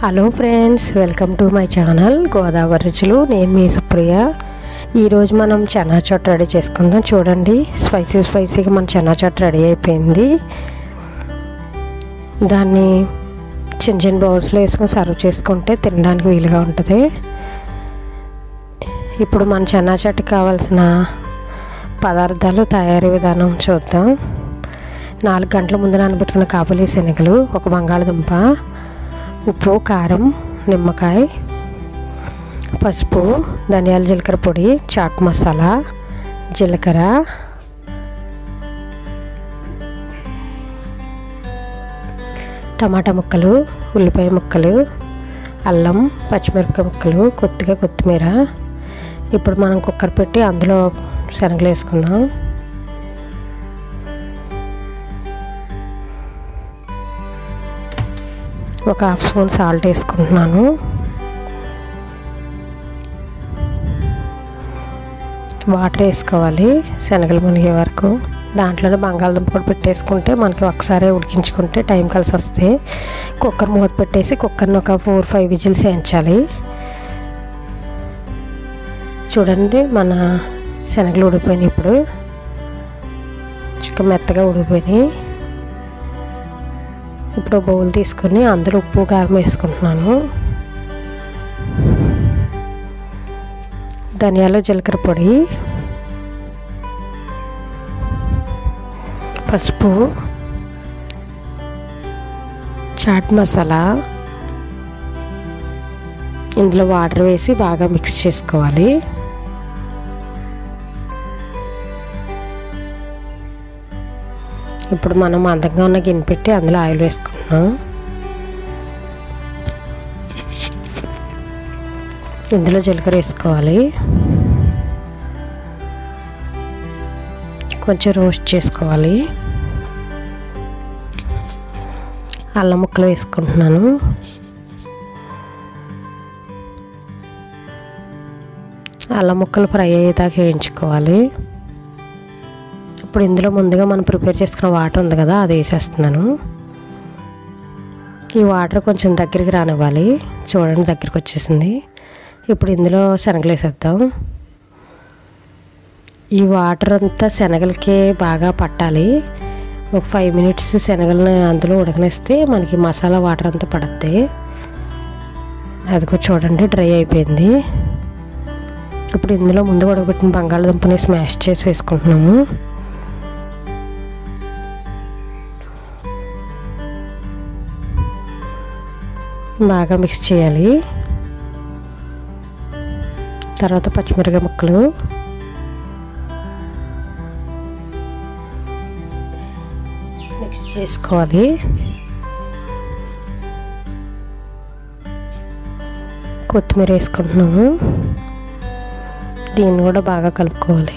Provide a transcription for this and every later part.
hello friends welcome to my channel Godavari రుచులు నేను మీ సుప్రియ ఈరోజు మనం చెన్నా చట్ రెడీ చేసుకుందాం చూడండి స్పైసీ స్పైసీగా మన చెన్నా చట్ రెడీ అయిపోయింది దాన్ని చిన్న చిన్న బౌల్స్లో వేసుకొని సర్వ్ చేసుకుంటే తినడానికి వీలుగా ఉంటుంది ఇప్పుడు మన చెన్నా చట్కి కావాల్సిన పదార్థాలు తయారీ విధానం చూద్దాం నాలుగు గంటల ముందు నానబెట్టుకున్న కాబూలీ శనగలు ఒక బంగాళదుంప ఉప్పు కారం నిమ్మకాయ పసుపు ధనియాల జీలకర్ర పొడి చాట్ మసాలా జీలకర్ర టమాటా ముక్కలు ఉల్లిపాయ ముక్కలు అల్లం పచ్చిమిరపకాయ ముక్కలు కొద్దిగా కొత్తిమీర ఇప్పుడు మనం కుక్కర్ పెట్టి అందులో శనగలు వేసుకుందాం ఒక హాఫ్ స్పూన్ సాల్ట్ వేసుకుంటున్నాను వాటర్ వేసుకోవాలి శనగలు మునిగే వరకు దాంట్లోనే బంగాళదుంప కూడా పెట్టేసుకుంటే మనకి ఒకసారి ఉడికించుకుంటే టైం కలిసి వస్తే కుక్కర్ మూత పెట్టేసి కుక్కర్ని ఒక ఫోర్ ఫైవ్ విజిల్స్ వేయించాలి చూడండి మన శనగలు ఉడిపోయినాయి ఇప్పుడు చికెన్ మెత్తగా ఉడిపోయినాయి ఇప్పుడు బౌల్ తీసుకొని అందులో ఉప్పు కారం వేసుకుంటున్నాను ధనియాలు జీలకర్ర పొడి పసుపు చాట్ మసాలా ఇందులో వాటర్ వేసి బాగా మిక్స్ చేసుకోవాలి ఇప్పుడు మనం అందంగా ఉన్న గిన్నె పెట్టి అందులో ఆయిల్ వేసుకుంటున్నాం ఇందులో జీలకర్ర వేసుకోవాలి కొంచెం రోస్ట్ చేసుకోవాలి అల్లం ముక్కలు వేసుకుంటున్నాను అల్లం ముక్కలు ఫ్రై అయ్యేదాకా వేయించుకోవాలి ఇప్పుడు ఇందులో ముందుగా మనం ప్రిపేర్ చేసుకున్న వాటర్ ఉంది కదా అది వేసేస్తున్నాను ఈ వాటర్ కొంచెం దగ్గరికి రానివ్వాలి చూడండి దగ్గరికి వచ్చేసింది ఇప్పుడు ఇందులో శనగలు వేసేద్దాం ఈ వాటర్ అంతా శనగలకి బాగా పట్టాలి ఒక ఫైవ్ మినిట్స్ శనగలని అందులో ఉడకనిస్తే మనకి మసాలా వాటర్ అంతా పడుద్ది అదిగో చూడండి డ్రై అయిపోయింది ఇప్పుడు ఇందులో ముందు ఉడకబెట్టిన బంగాళదుంపని స్మాష్ చేసి వేసుకుంటున్నాము బాగా మిక్స్ చేయాలి తర్వాత పచ్చిమిరపకాయ ముక్కలు మిక్స్ చేసుకోవాలి కొత్తిమీర వేసుకుంటున్నాము దీన్ని కూడా బాగా కలుపుకోవాలి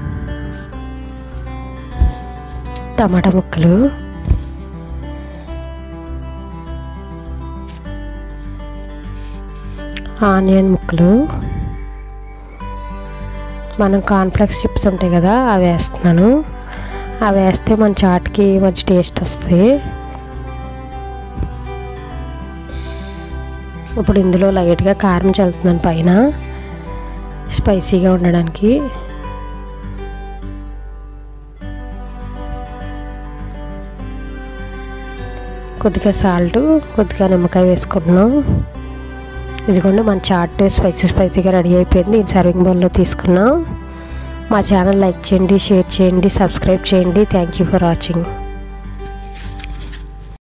టమాటా ముక్కలు ఆనియన్ ముక్కలు మనం కాన్ఫ్లెక్స్ చిప్స్ ఉంటాయి కదా అవి వేస్తున్నాను అవి వేస్తే మన చాట్కి మంచి టేస్ట్ వస్తుంది ఇప్పుడు ఇందులో లైట్గా కారం చల్లుతున్నాను పైన స్పైసీగా ఉండడానికి కొద్దిగా సాల్ట్ కొద్దిగా నిమ్మకాయ వేసుకుంటున్నాం ఇదిగోండి మన చాట్ స్పైసీ స్పైసీగా రెడీ అయిపోయింది ఇది సర్వింగ్ బౌల్లో తీసుకున్నాం మా ఛానల్ లైక్ చేయండి షేర్ చేయండి సబ్స్క్రైబ్ చేయండి థ్యాంక్ యూ ఫర్ వాచింగ్